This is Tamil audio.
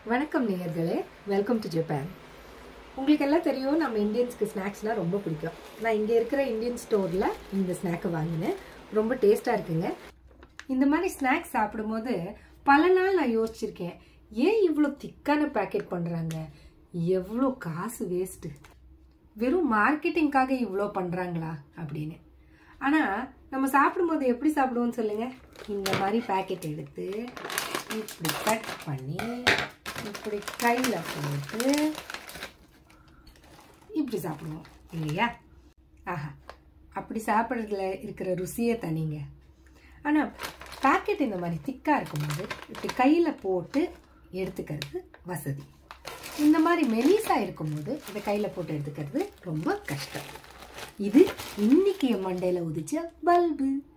வணக்கம் நேயர்களே வெல்கம் டு ஜப்பான் உங்களுக்கு எல்லாம் தெரியும் நம்ம இந்தியன்ஸ்க்கு ஸ்நாக்ஸ்லாம் ரொம்ப பிடிக்கும் நான் இங்கே இருக்கிற இந்தியன் ஸ்டோரில் இந்த ஸ்நாக்கை வாங்கினேன் ரொம்ப டேஸ்ட்டாக இருக்குங்க இந்த மாதிரி ஸ்நாக்ஸ் சாப்பிடும்போது பல நாள் நான் யோசிச்சிருக்கேன் ஏன் இவ்வளோ திக்கான பேக்கெட் பண்ணுறாங்க எவ்வளோ காசு வேஸ்ட்டு வெறும் மார்க்கெட்டிங்காக இவ்வளோ பண்ணுறாங்களா அப்படின்னு ஆனால் நம்ம சாப்பிடும்போது எப்படி சாப்பிடுவோம்னு சொல்லுங்கள் இந்த மாதிரி பேக்கெட் எடுத்து இப்படி கட் பண்ணி இப்படி கையில் போட்டு இப்படி சாப்பிடுவோம் இல்லையா ஆஹா அப்படி சாப்பிட்றதுல இருக்கிற ருசியே தனிங்க ஆனால் பேக்கெட் இந்த மாதிரி திக்காக இருக்கும்போது இப்படி கையில் போட்டு எடுத்துக்கிறது வசதி இந்த மாதிரி மெலிசாக இருக்கும்போது இதை கையில் போட்டு எடுத்துக்கிறது ரொம்ப கஷ்டம் இது இன்னைக்கு என் மண்டையில் உதிச்ச பல்பு